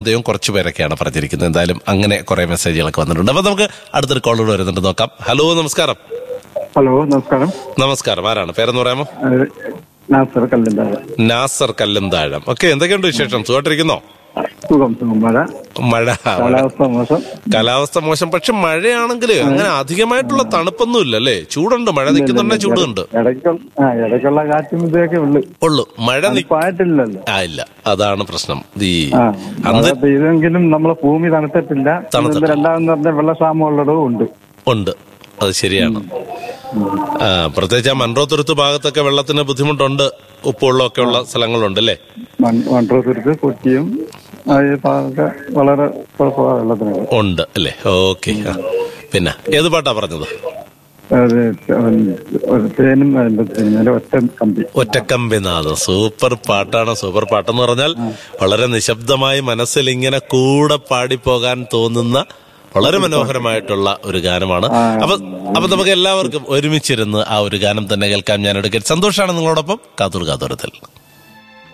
ദൈവം കുറച്ചു പേരൊക്കെയാണ് പറഞ്ഞിരിക്കുന്നത് എന്തായാലും അങ്ങനെ കുറെ മെസ്സേജുകളൊക്കെ വന്നിട്ടുണ്ട് അപ്പൊ നമുക്ക് അടുത്തൊരു കോളോട് വരുന്നുണ്ട് നോക്കാം ഹലോ നമസ്കാരം ഹലോ നമസ്കാരം നമസ്കാരം ആരാണ് പേരെന്ന് പറയാമോ ഏഹ് നാസർ കല്ലിന്താഴ നാസർ കല്ലുംതാഴം ഓക്കെ എന്തൊക്കെയുണ്ട് വിശേഷം സുഖമായിട്ടിരിക്കുന്നോ സുഖം സുഖം മഴ മഴ കാലാവസ്ഥ മോശം കാലാവസ്ഥ മോശം പക്ഷെ മഴയാണെങ്കിൽ അങ്ങനെ അധികമായിട്ടുള്ള തണുപ്പൊന്നും ഇല്ല അല്ലേ ചൂടുണ്ട് മഴ നിൽക്കുന്നുണ്ടെ ചൂടുണ്ട് ഇടയ്ക്കുള്ള ആ ഇടയ്ക്കുള്ള കാറ്റും ഇതൊക്കെ ഉള്ളു ഉള്ളു മഴ നി തണുപ്പായിട്ടില്ലല്ലോ ആ ഇല്ല അതാണ് പ്രശ്നം ഈ ആ മഴ അന്ന് പെയ്തെങ്കിലും നമ്മളെ ഭൂമി തണുത്തിട്ടില്ല തണുത്തിട്ടില്ല. ഇത് രണ്ടാമെന്ന് പറഞ്ഞ വെള്ളക്ഷാമം ഉള്ളിടവും ഉണ്ട് ഉണ്ട് അത് ശരിയാണ് ആ പ്രത്യേകിച്ച് ആ മൺറോത്തുരുത്ത് ഭാഗത്തൊക്കെ വെള്ളത്തിന് ബുദ്ധിമുട്ടുണ്ട് ഉപ്പുവെള്ളമൊക്കെ ഉള്ള സ്ഥലങ്ങളുണ്ട് അല്ലേ വണ്ടൂർത്തുരുത്ത് കൊച്ചിയും ആ ഈ ഭാഗമൊക്കെ വളരെ കുഴപ്പമാണ് വെള്ളത്തിനൊക്കെ ഉണ്ട് അല്ലേ ഓക്കെ പിന്നെ ഏത് പാട്ടാ പറഞ്ഞത് അത് ഒരു തേനും അതിന്റെ തേനും ഒറ്റ കമ്പി ഒറ്റക്കമ്പിനാഥ് സൂപ്പർ പാട്ടാണ് സൂപ്പർ പാട്ടെന്ന് പറഞ്ഞാൽ വളരെ നിശബ്ദമായി മനസ്സിൽ ഇങ്ങനെ കൂടെ പാടിപ്പോകാൻ തോന്നുന്ന വളരെ മനോഹരമായിട്ടുള്ള ഒരു ഗാനമാണ് അപ്പൊ അപ്പൊ നമുക്ക് എല്ലാവർക്കും ഒരുമിച്ചിരുന്ന് ആ ഒരു ഗാനം തന്നെ കേൾക്കാൻ ഞാൻ എടുക്കൽ സന്തോഷമാണ് നിങ്ങളോടൊപ്പം കാത്തൂർ കാത്തൂരത്തിൽ